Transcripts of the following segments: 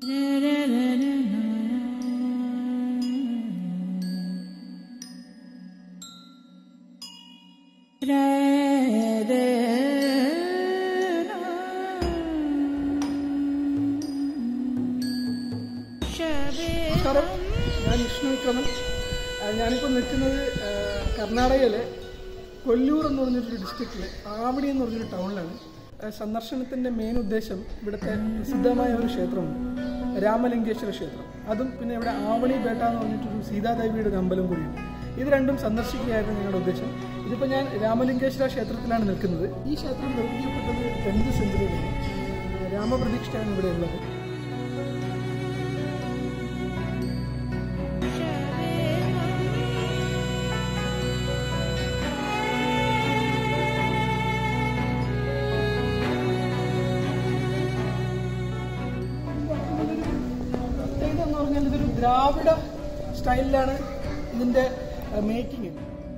നമസ്കാരം ഞാൻ വിഷ്ണു വിക്രമൻ ആ, ഞാനിപ്പോൾ നിൽക്കുന്നത് ആ, കർണാടകയിലെ കൊല്ലൂർ എന്ന് പറഞ്ഞൊരു ഡിസ്ട്രിക്റ്റിൽ ആവടി എന്ന് പറഞ്ഞൊരു ടൗണിലാണ് ആ, സന്ദർശനത്തിൻ്റെ മെയിൻ ഉദ്ദേശം ഇവിടുത്തെ പ്രസിദ്ധമായ ഒരു ക്ഷേത്രമുണ്ട് രാമലിംഗേശ്വര ക്ഷേത്രം അതും പിന്നെ ഇവിടെ ആവണി ബേട്ട എന്ന് പറഞ്ഞിട്ടൊരു സീതാദേവിയുടെ ഒരു അമ്പലം കൂടിയുണ്ട് ഇത് രണ്ടും സന്ദർശിക്കുകയായിരുന്നു ഞങ്ങളുടെ ഉദ്ദേശം ഇതിപ്പോൾ ഞാൻ രാമലിംഗേശ്വര ക്ഷേത്രത്തിലാണ് നിൽക്കുന്നത് ഈ ക്ഷേത്രം നിർമ്മിക്കപ്പെട്ടത് ടെൻത്ത് സെഞ്ചുറിയിലാണ് രാമപ്രതിഷ്ഠയാണ് ഇവിടെ ഉള്ളത് പ്രത്യേകത എന്ന് പറഞ്ഞാൽ ഇതൊരു ദ്രാവിഡ സ്റ്റൈലിലാണ് ഇതിന്റെ മേക്കിംഗ്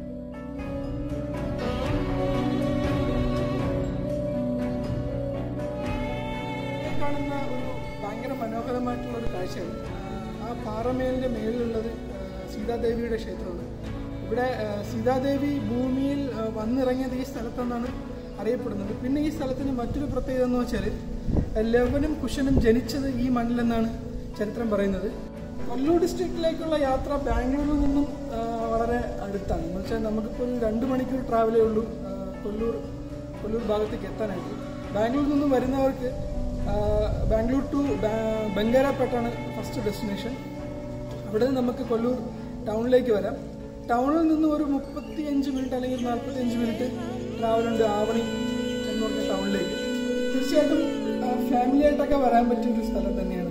കാണുന്ന ഒരു ഭയങ്കര മനോഹരമായിട്ടുള്ള ഒരു കാഴ്ചയാണ് ആ പാറമേലിന്റെ മേളിലുള്ളത് ആ, സീതാദേവിയുടെ ക്ഷേത്രമാണ് ഇവിടെ ആ, സീതാദേവി ഭൂമിയിൽ ആ, വന്നിറങ്ങിയത് ഈ സ്ഥലത്തെന്നാണ് അറിയപ്പെടുന്നത് പിന്നെ ഈ സ്ഥലത്തിന് മറ്റൊരു പ്രത്യേകത എന്ന് വെച്ചാൽ ലവനും കുശനും ജനിച്ചത് ഈ മണ്ണിലെന്നാണ് ചരിത്രം പറയുന്നത് കൊല്ലൂർ ഡിസ്ട്രിക്റ്റിലേക്കുള്ള യാത്ര ബാംഗ്ലൂരിൽ നിന്നും ആ, വളരെ അടുത്താണ് എന്ന് വെച്ചാൽ നമുക്കിപ്പോൾ ഒരു രണ്ട് മണിക്കൂർ ട്രാവലേ ഉള്ളൂ ആ, കൊല്ലൂർ കൊല്ലൂർ ഭാഗത്തേക്ക് എത്താനായിട്ട് ബാംഗ്ലൂരിൽ നിന്നും വരുന്നവർക്ക് ആ, ബാംഗ്ലൂർ ടു ബാ- ബംഗാരപ്പേട്ടാണ് ഫസ്റ്റ് ഡെസ്റ്റിനേഷൻ അവിടെ നിന്ന് നമുക്ക് കൊല്ലൂർ ടൗണിലേക്ക് വരാം ടൗണിൽ നിന്ന് ഒരു മുപ്പത്തി അഞ്ച് മിനിറ്റ് അല്ലെങ്കിൽ നാൽപ്പത്തി അഞ്ച് മിനിറ്റ് ട്രാവലുണ്ട് ആവണി എന്ന് പറഞ്ഞ ടൗണിലേക്ക് തീർച്ചയായിട്ടും ഫാമിലി ആയിട്ടൊക്കെ വരാൻ പറ്റിയ ഒരു സ്ഥലം തന്നെയാണ്